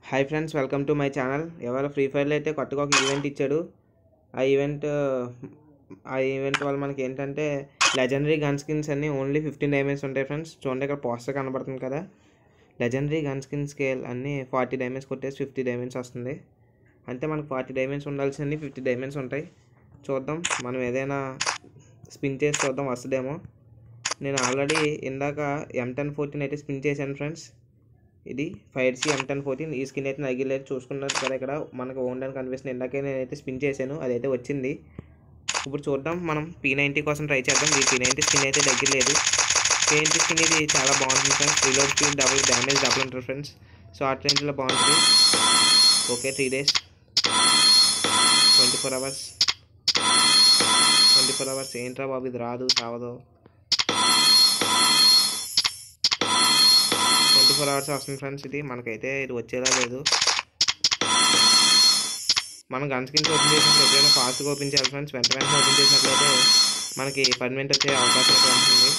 hi friends welcome to my channel ఇవాళ free ఫైర్లో అయితే కొత్తగా ఒక ఈవెంట్ ఇచ్చాడు ఆ ఈవెంట్ ఆ ఈవెంట్ వల్ల మనకి ఏంటంటే లెజెండరీ గన్ స్కిన్స్ అన్నీ ఓన్లీ ఫిఫ్టీన్ డైమండ్స్ ఉంటాయి ఫ్రెండ్స్ చూడండి ఇక్కడ పోస్టర్ కనబడుతుంది కదా లెజెండరీ గన్ స్కిన్ స్కేల్ అన్నీ ఫార్టీ డైమండ్స్ కొట్టేసి ఫిఫ్టీ డైమండ్స్ వస్తుంది అంటే మనకు ఫార్టీ డైమండ్స్ ఉండాల్సింది ఫిఫ్టీ డైమండ్స్ ఉంటాయి చూద్దాం మనం ఏదైనా స్పిన్ చేసి చూద్దాం వస్తుందేమో నేను ఆల్రెడీ ఇందాక ఎం టెన్ ఫోర్టీన్ అయితే స్పిన్ చేశాను ఫ్రెండ్స్ ఇది five C M ten fourteen ఈ స్కిన్ అయితే నగిలేదు చూసుకున్నారు కదా ఇక్కడ మనకు ఓన్ అని కనిపిస్తుంది ఇందాకే నేనైతే స్పిన్ చేశాను అదైతే వచ్చింది ఇప్పుడు చూద్దాం మనం పీ నైంటీ కోసం ట్రై చేద్దాం ఈ పీ నైంటీ స్కిన్ అయితే దగ్గరలేదు పీ నైంటీ స్కిన్ ఇది చాలా బాగుంటుంది friends reload speed double damage double ఉంటుంది ఫ్రెండ్స్ షార్ట్ రేంజ్లో బాగుంటుంది okay three days twenty four hours twenty four hours ఏంట్రా బాబు ఇది రాదు చావదు ట్వంటీ ఫోర్ అవర్స్ వస్తుంది ఫ్రెండ్స్ ఇది మనకైతే ఇది వచ్చేలా లేదు మనం గన్ స్కిన్స్ ఓపెన్ చేసినప్పుడు ఎప్పుడైనా ఫాస్ట్గా ఓపెన్ చేయాలి ఫ్రెండ్స్ వెంట వెంటనే ఓపెన్ చేసినట్లయితే మనకి పర్మనెంట్ వచ్చే అవకాశం అయితే ఉంటుంది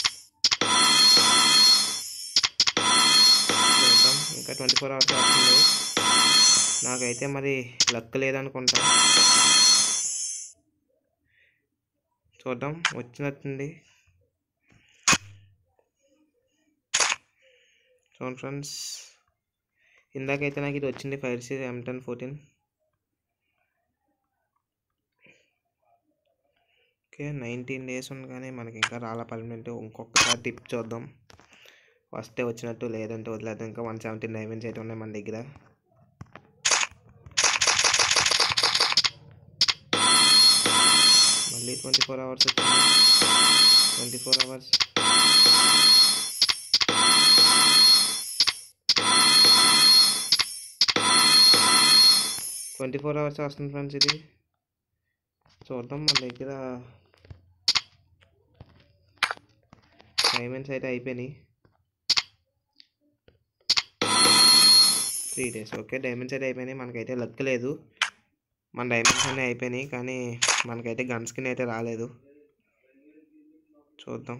చూద్దాం ఇంకా ట్వంటీ ఫోర్ అవర్స్ వస్తుంది నాకైతే మరి లక్ లేదనుకుంటా చూద్దాం వచ్చినట్టుంది చూడండి ఫ్రెండ్స్ ఇందాకైతే నాకు ఇది వచ్చింది five C M ten fourteen okay nineteen days ఉంది కానీ మనకి ఇంకా రాలా పర్మనెంట్ ఇంకొకసారి టిప్ చూద్దాం వస్తే వచ్చినట్టు లేదంటే వదిలేద్దాం ఇంకా వన్ సెవెంటీన్ డైమండ్స్ అయితే ఉన్నాయి మన దగ్గర మళ్ళీ ట్వంటీ ఫోర్ అవర్స్ వచ్చింది twenty four hours twenty four hours వస్తుంది ఫ్రెండ్స్ ఇది చూద్దాం మన దగ్గర డైమండ్స్ అయితే అయిపోయినాయి త్రీ డేస్ ఓకే డైమండ్స్ అయితే అయిపోయినాయి మనకైతే లక్ లేదు మన డైమండ్స్ అన్నీ అయిపోయినాయి కానీ మనకైతే గన్ స్కిన్ అయితే రాలేదు చూద్దాం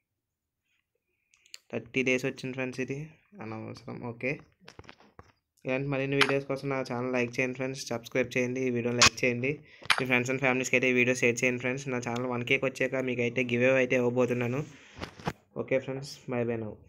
థర్టీ డేస్ వచ్చింది ఫ్రెండ్స్ ఇది అనవసరం ఓకే ఇలాంటి మరిన్ని వీడియోస్ కోసం నా ఛానల్ లైక్ చేయండి ఫ్రెండ్స్ సబ్స్క్రైబ్ చేయండి ఈ వీడియోని లైక్ చేయండి మీ ఫ్రెండ్స్ అండ్ ఫ్యామిలీస్కి అయితే ఈ వీడియో షేర్ చేయండి ఫ్రెండ్స్ నా ఛానల్ వన్ కేక్ వచ్చాక మీకు అయితే గివ్ అయితే ఇవ్వబోతున్నాను ఓకే ఫ్రెండ్స్ బై బై నవ్వు